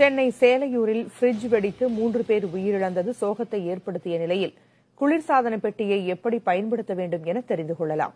Chennai சேலையூரில் bridge வெடித்து மூன்று பேர் உயிரிழந்தது சோகத்தை ஏற்படுத்திய நிலையில் குளிர்சாதன பெட்டியை எப்படி பயன்படுத்த வேண்டும் என தெரிந்து கொள்ளலாம்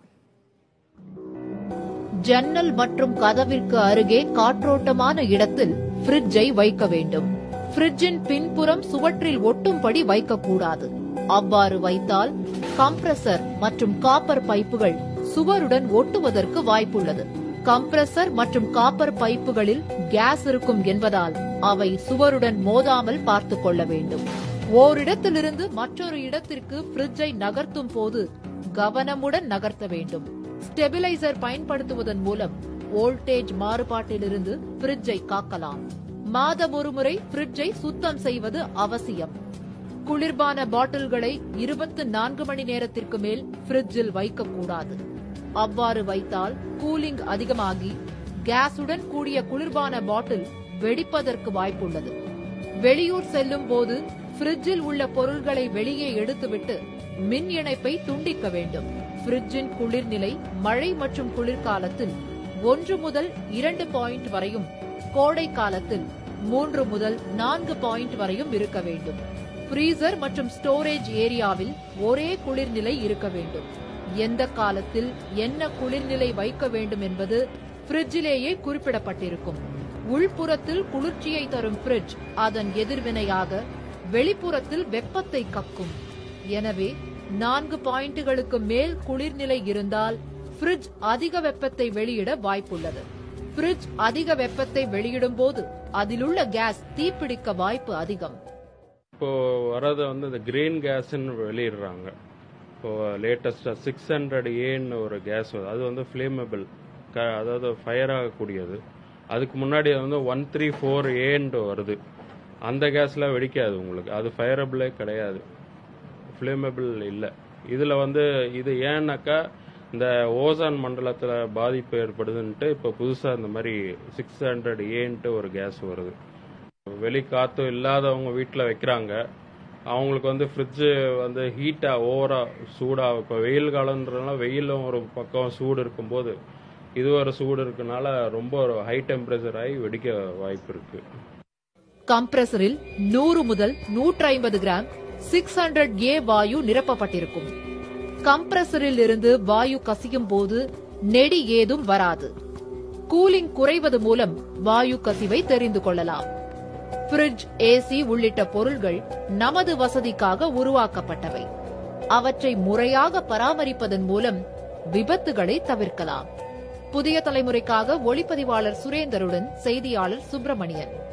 ஜன்னல் மற்றும் கதவிற்கு அருகே காற்றோட்டமான இடத்தில் பிரிட்ஜை வைக்க வேண்டும் பிரிட்ஜின் பின்புறம் சுவற்றில் ஒட்டும்படி வைக்கக்கூடாது அவ்வாறு வைத்தால் கம்ப்ரசர் மற்றும் காப்பர் பைப்புகள் சுவருடன் ஒட்டுவதற்கு வாய்ப்புள்ளது கம்ப்ரசர் மற்றும் காப்பர் பைப்புகளில் கேஸ் இருக்கும் என்பதால் அவை சுவருடன் மோதாமல் பார்த்துக் கொள்ள வேண்டும் ஓரிடத்திலிருந்து மற்றொரு இடத்திற்கு பிரிட்ஜை நகர்த்தும் போது கவனமுடன் நகர்த்த வேண்டும் ஸ்டெபிலைசர் பயன்படுத்துவதன் மூலம் வோல்டேஜ் மாறுபாட்டிலிருந்து பிரிட்ஜை காக்கலாம் மாதம் ஒருமுறை பிரிட்ஜை சுத்தம் செய்வது அவசியம் குளிர்பான பாட்டில்களை இருபத்தி நான்கு மணி நேரத்திற்கு மேல் பிரிட்ஜில் வைக்கக்கூடாது அவ்வாறு வைத்தால் கூலிங் அதிகமாகி கேஸுடன் கூடிய குளிர்பான பாட்டில் வெடிப்பதற்கு வாய்ப்புள்ளது வெளியூர் செல்லும் போது பிரிட்ஜில் உள்ள பொருள்களை வெளியே எடுத்துவிட்டு மின் இணைப்பை துண்டிக்க வேண்டும் பிரிட்ஜின் குளிர்நிலை மழை மற்றும் குளிர்காலத்தில் ஒன்று முதல் இரண்டு பாயிண்ட் வரையும் கோடை காலத்தில் மூன்று முதல் நான்கு பாயிண்ட் வரையும் இருக்க வேண்டும் ஃப்ரீசர் மற்றும் ஸ்டோரேஜ் ஏரியாவில் ஒரே குளிர்நிலை இருக்க வேண்டும் எந்த காலத்தில் என்ன குளிர்நிலை வைக்க வேண்டும் என்பது பிரிட்ஜிலேயே குறிப்பிடப்பட்டிருக்கும் உள்புறத்தில் குளிர்ச்சியை தரும் பிரிட்ஜ் அதன் எதிர்வினையாக வெளிப்புறத்தில் வெப்பத்தை கக்கும் எனவே நான்கு பாயிண்டுகளுக்கு மேல் குளிர்நிலை இருந்தால் பிரிட்ஜ் அதிக வெப்பத்தை வெளியிட வாய்ப்புள்ளது பிரிட்ஜ் அதிக வெப்பத்தை வெளியிடும் போது அதிலுள்ள கேஸ் தீப்பிடிக்க வாய்ப்பு அதிகம் இப்போ வரது வந்து இந்த கிரீன் கேஸ்ன்னு வெளியிடுறாங்க இப்போ லேட்டஸ்டா சிக்ஸ் ஹண்ட்ரட் ஏன்னு ஒரு கேஸ் வருது அது வந்து ஃபிளேமபிள் அதாவது ஃபயர் ஆகக்கூடியது அதுக்கு முன்னாடி வந்து ஒன் த்ரீ ஃபோர் ஏன்ட்டு வருது அந்த கேஸ்லாம் வெடிக்காது உங்களுக்கு அது ஃபயரபிளே கிடையாது ஃப்ளேமபிள் இல்லை இதில் வந்து இது ஏன்னாக்கா இந்த ஓசான் மண்டலத்தில் பாதிப்பு ஏற்படுதுன்ட்டு இப்போ புதுசாக இந்த மாதிரி சிக்ஸ் ஹண்ட்ரட் ஏன்ட்டு ஒரு கேஸ் வருது வெளி காற்று இல்லாதவங்க வீட்டில் வைக்கிறாங்க அவங்களுக்கு வந்து ஃப்ரிட்ஜு வந்து ஹீட்டாக ஓவராக சூடாக இப்போ வெயில் காலன்றதுனால வெயிலும் ஒரு பக்கம் சூடு இருக்கும்போது இது ஒரு சூடு இருக்கனால ரொம்ப ஒரு ஹை டெம்பரேச்சர் ஆகி வெடிக்க வாய்ப்பு இருக்கு கம்ப்ரசரில் நூறு முதல் நூற்றி ஐம்பது கிராம் சிக்ஸ் ஹண்ட்ரட் ஏ வாயு நிரப்பப்பட்டிருக்கும் கம்ப்ரசரில் இருந்து வாயு கசியும் போது நெடி ஏதும் வராது கூலிங் குறைவது மூலம் வாயு கசிவை தெரிந்து கொள்ளலாம் பிரிட்ஜ் ஏசி உள்ளிட்ட பொருள்கள் நமது வசதிக்காக உருவாக்கப்பட்டவை அவற்றை முறையாக பராமரிப்பதன் மூலம் விபத்துகளை தவிர்க்கலாம் புதிய தலைமுறைக்காக ஒளிப்பதிவாளர் சுரேந்தருடன் செய்தியாளர் சுப்பிரமணியன்